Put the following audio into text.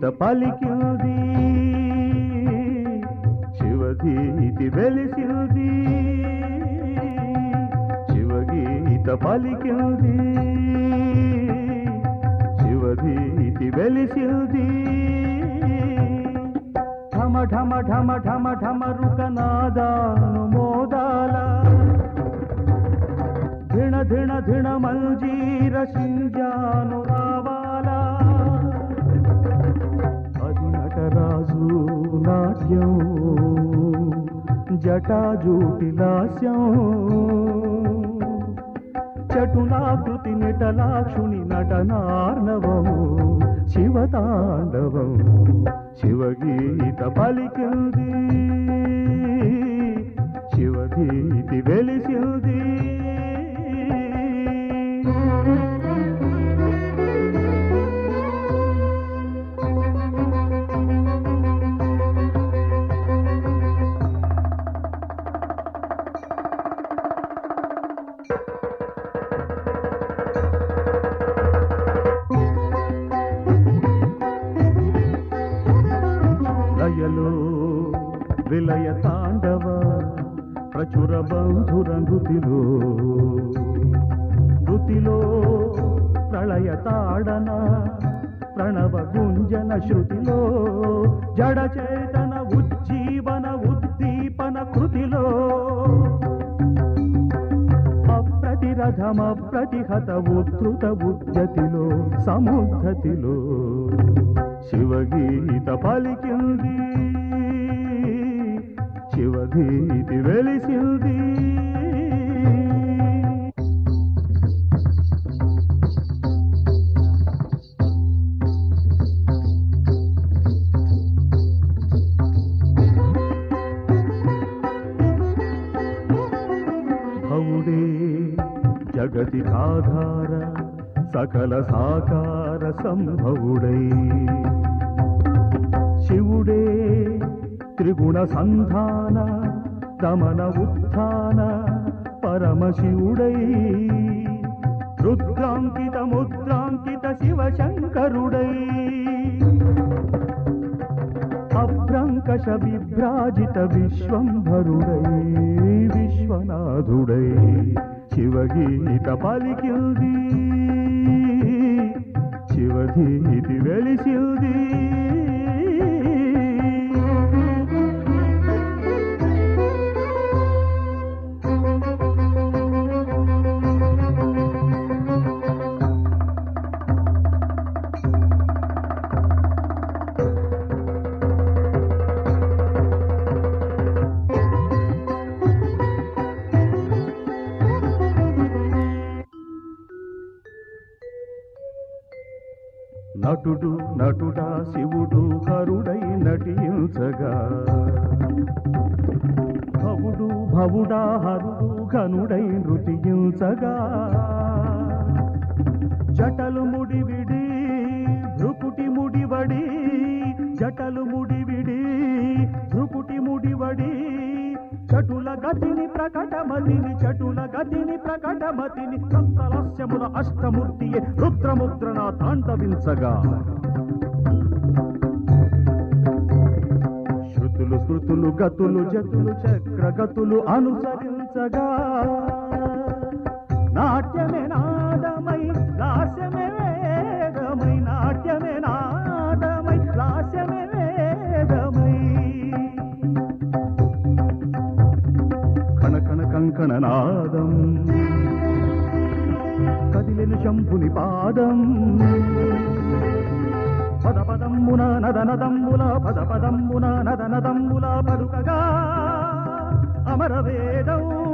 పలికింది శివగీతి వెలిసింది శివగీత పలికింది శివగీతి వెలిసింది ఢమ ఢమ ఢమ ఢమ ఢమ రుకనాదాను మోదాల ధిణ ధిణ ధిణ మంజీర సింజాను రావాలా అది నటరాజు నాట్యం జటాజూటి లాస్యం చటులాకృతి నిటలాక్షుని నటనార్ణవము శివతాండవం శివగీత పలికింది శివగీతి వెలిసింది లయలో విలయ తాండవ ప్రచుర బంధుర నృతిలో నృతిలో ప్రళయ తాడన ప్రణవ గుంజన శృతిలో జడ చేతన ఉజ్జీవన ఉద్దీపన కృతిలో అప్రతిరథమ ప్రతిహత ఉద్ధృత ఉద్యతిలో సముద్ధతిలో శివగీత పలికింది శివగీతి వెలిసింది భవుడే జగతి ఆధార సకల సాకార సంభవుడై శివుడే త్రిగుణ సంధాన దమన ఉత్థాన పరమశివుడై రుద్రాంకిత ముద్రాంకిత శివశంకరుడై అభ్రంకష విభ్రాజిత విశ్వంభరుడై విశ్వనాథుడై శివగీత పలికింది శివగీతి వెలిసింది నటుడు నటుడా శివుడు హరుడై నటించగా భవుడు భవుడా హరుడు ఘనుడై నృతించగా జటలు ముడివిడి భృకుటి ముడివడి జటలు ముడివిడి భృకుటి ముడివడి చటుల గతిని ప్రకటమతిని చటుల గతిని ప్రకటమతిని సంతలస్యముల అష్టమూర్తియే రుద్రముద్రణ తాండవించగా శృతులు శృతులు గతులు జతులు చక్రగతులు అనుసరించగా నాట్యమే నాదమై లాస్యమే వేదమై నాట్యమే నాదమై లాస్యమే వేదమై కణ కణ కంకణ నాదం కదిలెను శంభుని పాదం పద పదమ్మున నదనదమ్ముల పద పదమ్మున నదనదమ్ముల పలుకగా అమర వేదం